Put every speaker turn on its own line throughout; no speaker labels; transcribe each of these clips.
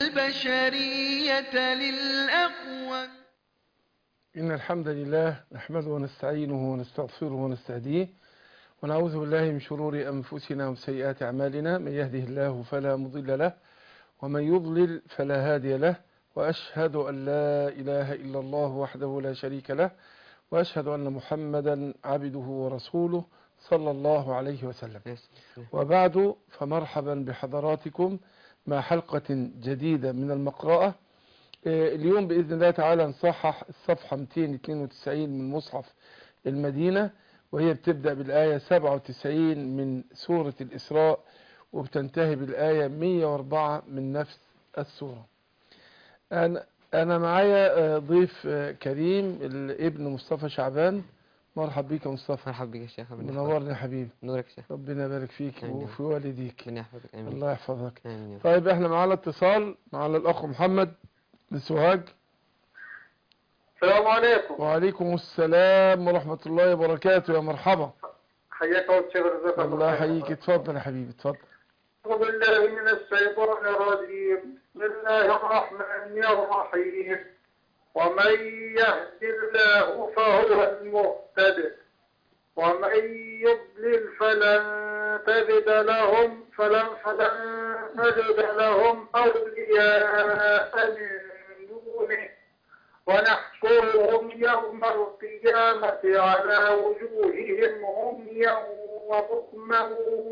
البشرية للأقوى
إن الحمد لله نحمده ونستعينه ونستغفره ونستهديه ونعوذ بالله من شرور أنفسنا وسيئات أعمالنا من يهده الله فلا مضل له ومن يضلل فلا هادي له وأشهد أن لا إله إلا الله وحده لا شريك له وأشهد أن محمدا عبده ورسوله صلى الله عليه وسلم وبعد فمرحبا بحضراتكم مع حلقة جديدة من المقرأة اليوم بإذن الله تعالى نصحح الصفحة 292 من مصحف المدينة وهي بتبدأ بالآية 97 من سورة الإسراء وبتنتهي بالآية 104 من نفس السورة أنا, أنا معايا ضيف كريم الابن مصطفى شعبان مرحب بيك يا مصطفى
مرحبا بك يا شيخ
منورني يا حبيبي
نورك يا شيخ
ربنا يبارك فيك
آمين.
وفي والديك
من يحفظك امين
الله يحفظك
امين يا رب.
طيب احنا معانا اتصال معانا الاخ محمد من سوهاج
السلام عليكم
وعليكم السلام ورحمة الله وبركاته يا مرحبا
حياك الله الشيخ رزاق
الله يحييك اتفضل يا حبيبي اتفضل
أعوذ بالله من الشيطان الرجيم بسم الله الرحمن الرحيم ومن يهد الله فهو المهتد ومن يضلل فلن تجد لهم فلن فلن تجد لهم أولياء من دونه ونحشرهم يوم القيامة على وجوههم عميا وبكما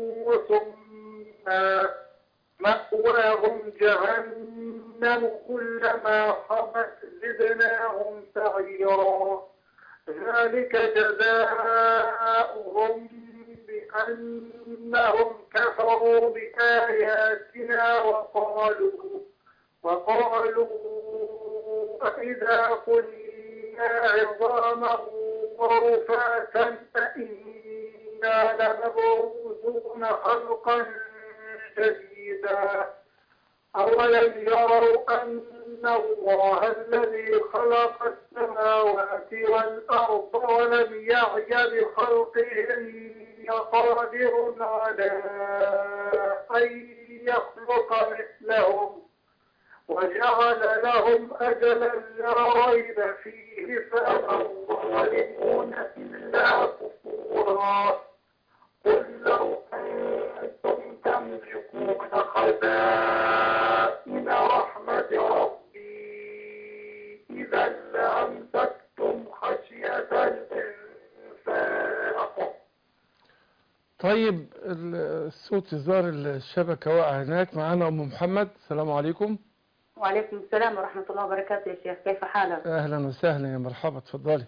وصما مأواهم جهنم كلما خبت زدناهم سعيرا ذلك جزاؤهم بأنهم كفروا بآياتنا وقالوا وقالوا أإذا كنا عظاما ورفاتا أإنا لمبعوثون خلقا جديدا أولم يروا أن الله الذي خلق السماوات والأرض ولم يعي بخلقهن قادر على أن يخلق مثلهم وجعل لهم أجلا لا ريب فيه فأبى الظالمون إلا كفورا قل لو أنتم تملكون خزائن رحمة ربي إذا لأمسكتم خشية الإنفاق
طيب ال- الصوت ظهر الشبكة واقع هناك معانا ام محمد السلام عليكم
وعليكم السلام ورحمة الله وبركاته يا شيخ كيف حالك؟
اهلا وسهلا يا مرحبا اتفضلي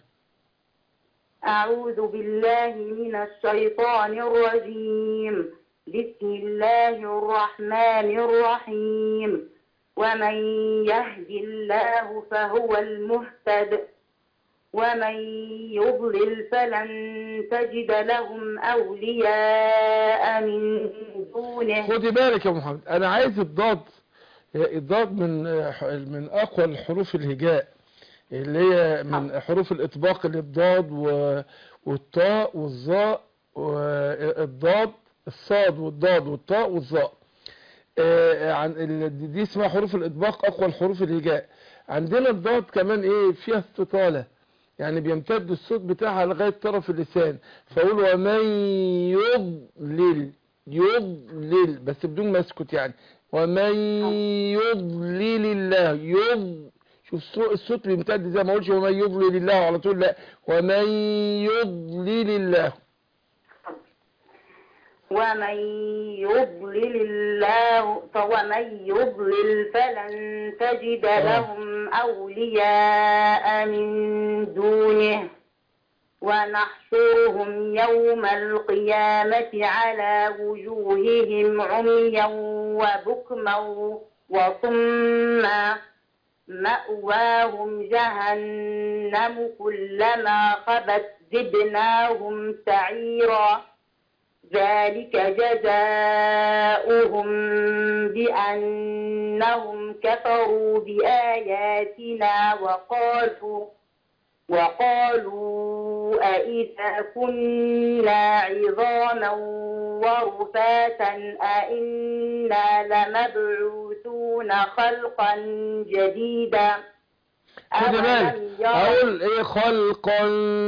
أعوذ بالله من الشيطان الرجيم بسم الله الرحمن الرحيم ومن يهد الله فهو المهتد ومن يضلل فلن تجد لهم أولياء من دونه
خدي بالك يا محمد انا عايز الضاد الضاد من من اقوى الحروف الهجاء اللي هي من حروف الاطباق اللي الضاد و- والطاء والظاء والضاد الصاد والضاد والطاء والظاء آه، عن ال- دي اسمها حروف الاطباق اقوى الحروف الهجاء عندنا الضاد كمان ايه فيها استطالة يعني بيمتد الصوت بتاعها لغاية طرف اللسان فاقول ومن يضلل يضلل بس بدون ما اسكت يعني ومن يضلل الله يض شوف الصو- الصوت بيمتد زي ما اقولش ومن يضلل الله على طول لا ومن يضلل الله
ومن يضلل الله فومن يضلل فلن تجد
آه.
لهم أولياء من دونه ونحشرهم يوم القيامة على وجوههم عميا وبكما وصما مأواهم جهنم كلما خبت زدناهم سعيرا ذلك جزاؤهم بأنهم كفروا بآياتنا وقالوا وقالوا أئذا كنا عظاما ورفاتا أئنا لمبعوثون خلقا جديدا
خد بالك
أولم يروا
اقول ايه خلقا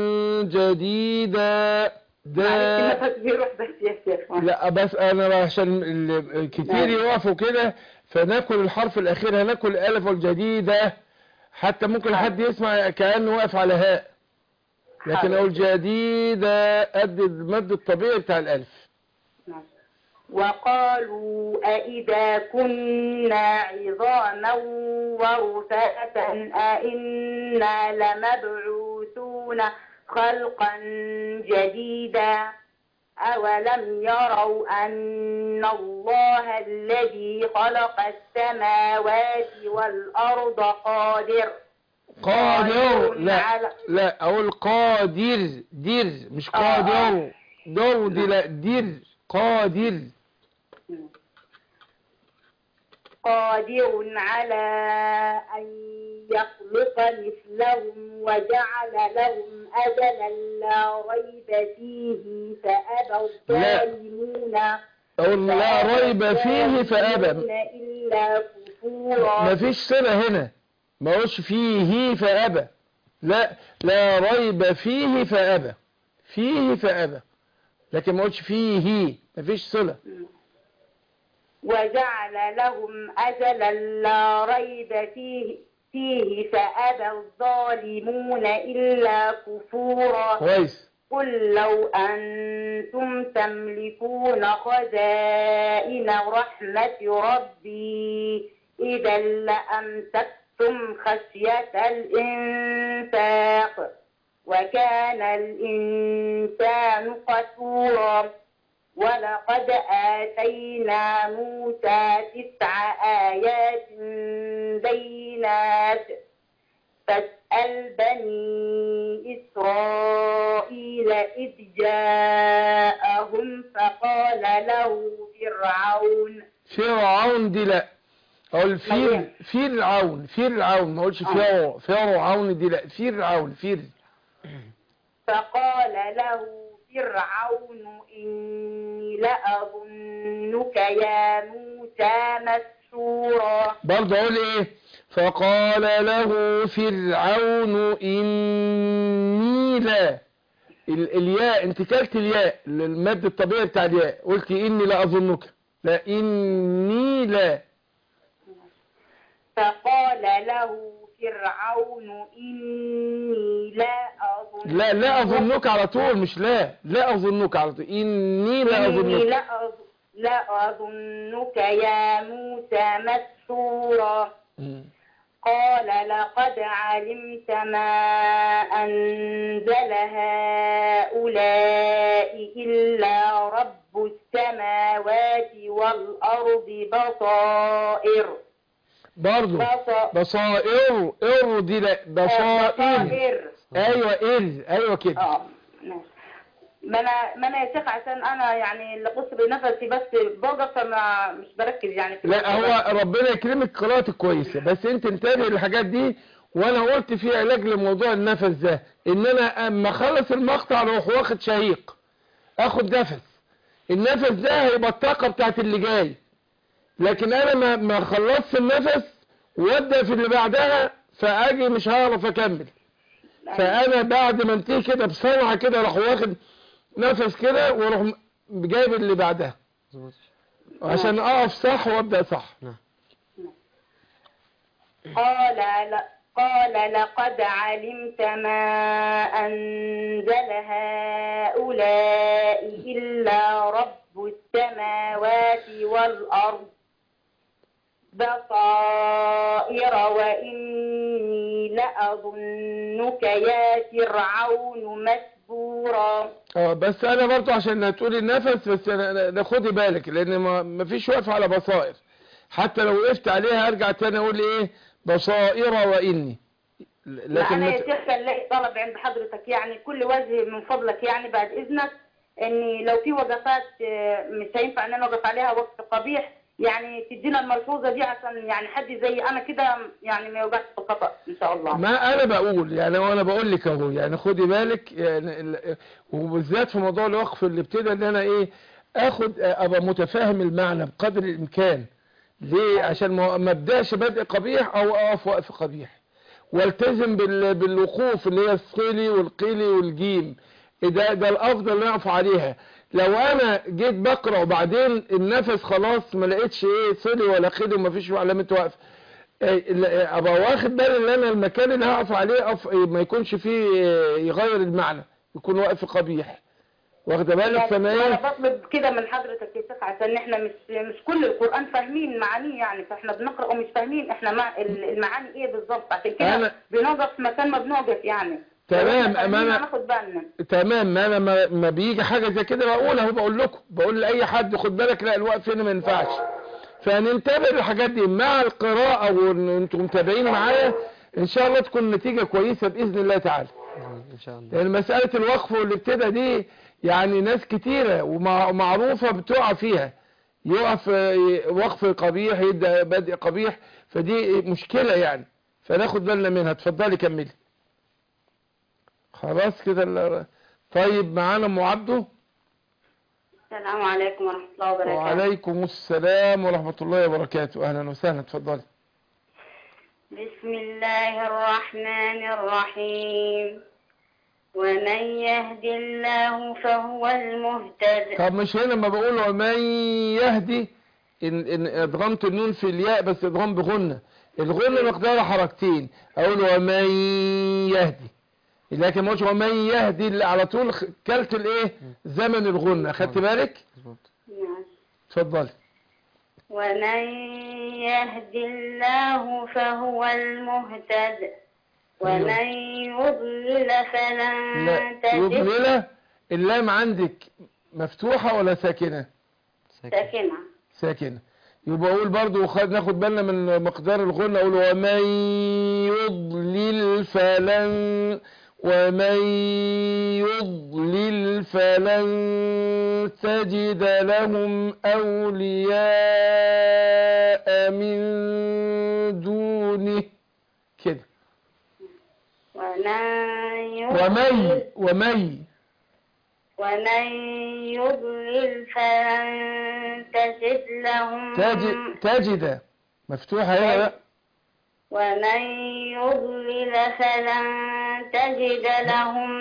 جديدا ده
معلش نفس بيروح بس يا شيخ
لا بس انا عشان ال- كتير
نعم.
يقفوا كده فناكل الحرف الاخير هناكل الالف الجديدة حتى ممكن حد يسمع كأنه واقف على هاء لكن
حاضر.
اقول جديدة قد المد الطبيعي بتاع الالف
نعم. وقالوا أئذا كنا عظاما ورفاتا أئنا لمبعوثون خلقا جديدا أولم يروا أن الله الذي خلق السماوات والأرض قادر
قادر لا
على-
لا اقول قادر دير مش
آه، آه.
قادر دور دي لا دير قادر
قادر على أن يخلق مثلهم وجعل لهم أجلا لا ريب فيه فأبى
لا.
الظالمون
اقول لا ريب فيه فأبى
الظالمون إلا كفورا
مفيش صلة هنا ما اقولش فيه فأبى لا لا ريب فيه فأبى فيه فأبى لكن ما اقولش فيه مفيش صلة
وجعل لهم أجلا لا ريب فيه فيه فأبى الظالمون إلا كفورا
كويس
قل لو أنتم تملكون خزائن رحمة ربي إذا لأمسكتم خشية الإنفاق وكان الإنسان قسورا ولقد آتينا موسى تسع آيات بينات فاسأل بني إسرائيل إذ جاءهم فقال له فرعون
فرعون دي لا اقول فير
أيوة.
فرعون فرعون ما اقولش
آه.
فرعون فرعون دي لا فرعون فير
فقال له فرعون إني لأظنك يا موسى مسحورا
برضه اقول ايه فقال له فرعون اني لا ال- الياء انت كلت الياء المد الطبيعي بتاع الياء قلت اني لا اظنك لا اني لا
فقال له فرعون إني لا أظن
لا لا اظنك على طول مش لا لا اظنك على طول اني لا
إني
اظنك
لا أظ- لا أظنك يا موسى مسحورا
مم.
قال لقد علمت ما أنزل هؤلاء إلا رب السماوات والأرض بصائر
برضه
بصائر
بصائر ار دي لا بصائر
بصائر
ايوه ار ايوه كده
اه ماشي. ما انا ما انا يا شيخ عشان انا يعني اللي قص بنفسي بس بوقف فما مش بركز يعني في
لا هو ربنا يكرمك قراءتك كويسة بس انت انتبه للحاجات دي وانا قلت في علاج لموضوع النفس ده ان انا اما اخلص المقطع اروح واخد شهيق اخد نفس النفس ده هيبقى الطاقة بتاعت اللي جاي لكن انا ما ما خلصت النفس وابدا في اللي بعدها فاجي مش هعرف اكمل فانا بعد ما انتهي كده بسرعة كده اروح واخد نفس كده واروح جايب اللي بعدها عشان اقف صح وابدا صح
قال لا قال لقد علمت ما أنزل هؤلاء إلا رب السماوات والأرض بصائر وإني لأظنك يا فرعون مسبورا
اه بس انا برضو عشان هتقولي النفس بس انا أنا- خدي بالك لان ما ما فيش وقف على بصائر حتى لو وقفت عليها ارجع تاني اقول ايه بصائر واني
لا
لكن
أنا
ما
يا
ت-
شيخ كان لي طلب عند حضرتك يعني كل وجه من فضلك يعني بعد إذنك إني لو في وقفات آه، مش هينفع إن أنا أوقف عليها وقت قبيح يعني تدينا الملحوظه دي عشان يعني حد زي انا كده يعني ما يوقعش في خطا ان شاء الله
ما انا بقول يعني وانا بقول لك اهو يعني خدي بالك يعني ال- وبالذات في موضوع الوقف اللي ابتدى ان انا ايه اخد ابقى متفاهم المعنى بقدر الامكان ليه عشان ما ما ابداش بدء قبيح او اقف وقف قبيح والتزم بال- بالوقوف اللي هي الصيلي والقيلي والجيم ده ده الافضل اللي اقف عليها لو انا جيت بقرا وبعدين النفس خلاص ما لقيتش ايه صيلي ولا قيلي وما فيش علامه وقف إيه، لا- ابقى واخد بالي ان انا المكان اللي هقف عليه أقف إيه، ما يكونش فيه إيه، يغير المعنى يكون وقف قبيح واخده بالك فانا
يعني
ايه
انا بطلب كده من حضرتك يا شيخ عشان احنا مش مش كل القران فاهمين معانيه يعني فاحنا بنقرا ومش فاهمين احنا مع ال- المعاني ايه بالظبط عشان كده
أنا-
بنقف في مكان ما بنقف يعني
تمام،
لو إحنا فاهمين
أما أنا-
هناخد بالنا
تمام ما انا ما, ما بيجي حاجه زي كده بقول اهو بقول لكم بقول لاي حد خد بالك لا الوقف هنا ما ينفعش فننتبه للحاجات دي مع القراءه وان انتم متابعين معايا ان شاء الله تكون النتيجه كويسه باذن الله تعالى
ان شاء الله
لان مساله الوقف والابتداء دي يعني ناس كتيره ومعروفه بتقع فيها يقف آه، وقف قبيح يبدا بدء قبيح فدي مشكله يعني فناخد بالنا منها اتفضلي كملي خلاص كده ال- طيب معانا ام عبده
السلام عليكم ورحمه الله وبركاته
وعليكم السلام ورحمه الله وبركاته اهلا وسهلا اتفضلي
بسم الله الرحمن الرحيم ومن يهد الله فهو المهتد
طب مش هنا لما بقول ومن يهدي ان ان ادغمت النون في الياء بس ادغام بغنة الغنة مقدارها حركتين اقول ومن يهدي لكن ما قلتش ومن يهدي اللي على طول خ- كلت الايه زمن الغنة خدت بالك
مظبوط
ماشي.
اتفضلي
ومن يهد الله فهو المهتد ومن يضلل فلن
لا
تجد
يضلل اللام عندك مفتوحة ولا ساكنة
ساكن
ساكنة
ساكنة يبقى اقول برضو خد ناخد بالنا من مقدار الغنة اقول ومن يضلل فلن ومن يضلل فلن تجد لهم أولياء من دونه كده
ومن
ومن
يضلل
ومن
ومن يضلل فلن تجد لهم
تجد تجد مفتوحة هنا لا
ومن يضلل فلن تجد لهم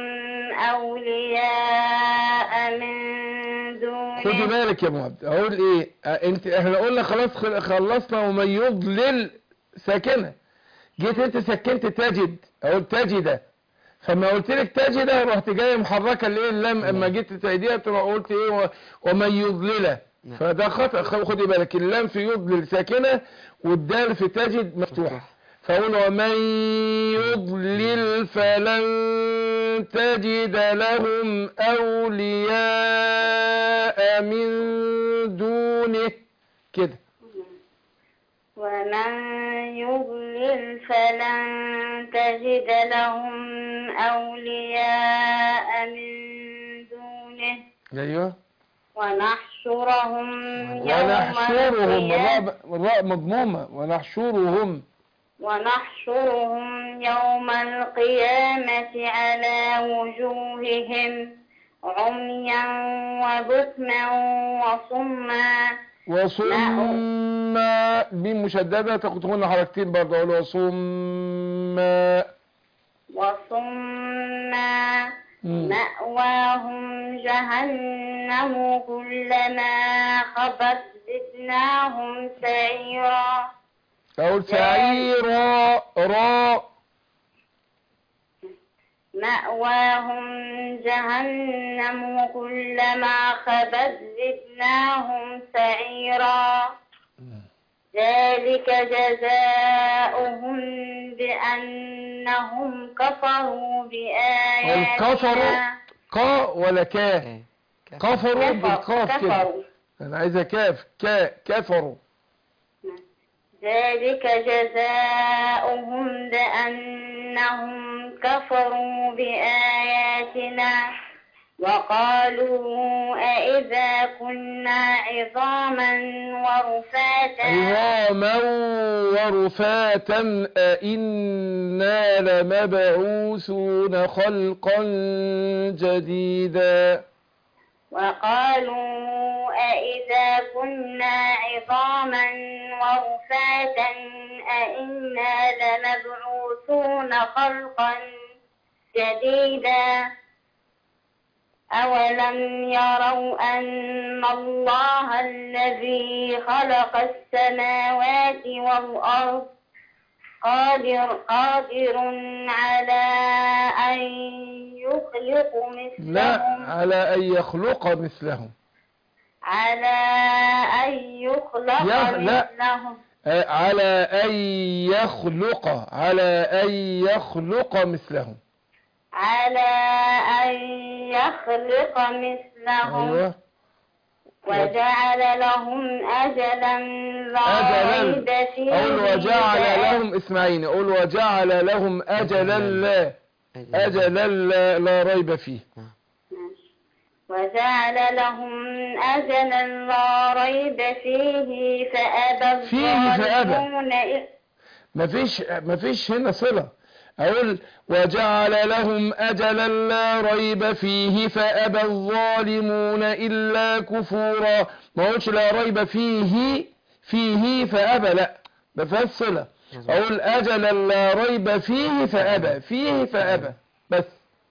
أولياء من
خدي
دونه
بالك يا مهند اقول ايه اه انت احنا قلنا خلاص خل- خلصنا ومن يضلل ساكنه جيت انت سكنت تجد اقول تجد فما قلت لك تجد رحت جاي محركه الايه اللام اما جيت تعيديها تروح قلت ايه و- ومن يضلل
نعم.
فده خطا خ- خدي بالك اللام في يضلل ساكنه والدال في تجد مفتوحه فاقول ومن يضلل فلن تجد لهم أولياء من دونه كده
ومن يضلل فلن تجد لهم أولياء من دونه
ايوه
ونحشرهم يوم
ونحشرهم
القيامة
الراء الراء مضمومة ونحشرهم
ونحشرهم يوم القيامة على وجوههم عميا وبكما وصما
وصم ميم مشددة تاخد هنا حركتين برضه اقول وصم
وصما
مم.
مأواهم جهنم كلما خبت زدناهم سعيرا
اقول سعيرا را
مأواهم جهنم كلما خبت زدناهم سعيرا ذلك جزاؤهم بأنهم كفروا
والكفروا
بآياتنا
قا ولا كا
ايه كاف.
كفروا
كفر-
بالقاف كده
كفروا
انا عايزة كاف كا كفروا
ذلك جزاؤهم بأنهم كفروا بآياتنا وقالوا أإذا كنا عظاما ورفاتا
عظاما ورفاتا أئنا لمبعوثون خلقا جديدا
وقالوا أإذا كنا عظاما ورفاتا أإنا لمبعوثون خلقا جديدا أولم يروا أن الله الذي خلق السماوات والأرض قادر قادر على أن يخلق
لا
مثلهم
على أن يخلق مثلهم
على أن يخلق
يا- لا.
مثلهم
آه، على أن يخلق على أن يخلق مثلهم
على أن يخلق مثلهم
أيوة
وجعل لهم أجلا لا
أجلا
ريب فيه
أقول وجعل
فأ-
لهم اسمعيني أقول وجعل لهم أجلا لا أجلا لا, لا ريب فيه
وجعل لهم أجلا لا ريب فيه فأبى
فيه فأبى.
الظالمون إ-
مفيش مفيش هنا صلة أقول وجعل لهم أجلا لا ريب فيه فأبى الظالمون إلا كفورا ما قلتش لا ريب فيه فيه فأبى لا ما فيهاش صلة أقول أجلا لا ريب فيه فأبى فيه فأبى بس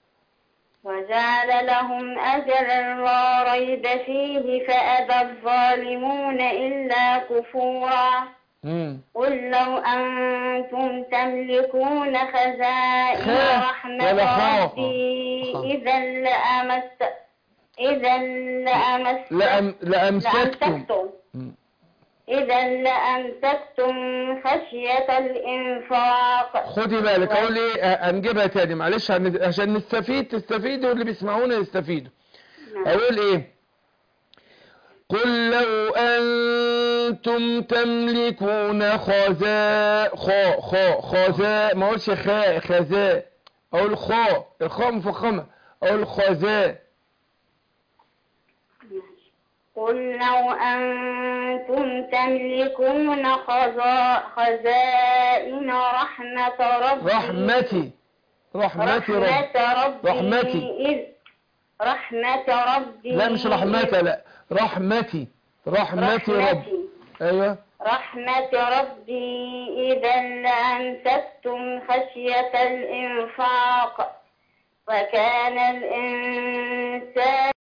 وجعل لهم أجلا لا ريب فيه فأبى الظالمون إلا كفورا
مم.
قل لو أنتم تملكون خزائن
خاء
رحمة
ولا خاء.
ربي
خاء.
إذا لأمست إذا لأمست
لأم لأمسكتم
لأمسكتم
مم.
إذا لأمسكتم خشية الإنفاق
خدي بالك اقول ايه آه، هنجيبها تاني معلش هن- عشان نستفيد تستفيدوا واللي بيسمعونا يستفيدوا اقول ايه قل لو انتم تملكون خزاء خاء خاء خزاء ما اقولش خاء خزاء اقول خاء الخاء مفخمه اقول خزاء
قل لو أنتم تملكون خزا- خزائن رحمة ربي
رحمتي رحمتي رب
رحمة ربي
رحمتي.
إذ رحمة ربي
لا مش رحمتي لا رحمتي رحمتي رب
رحمتي
ايوه
رحمة ربي إذا لأمسكتم خشية الإنفاق وكان الإنسان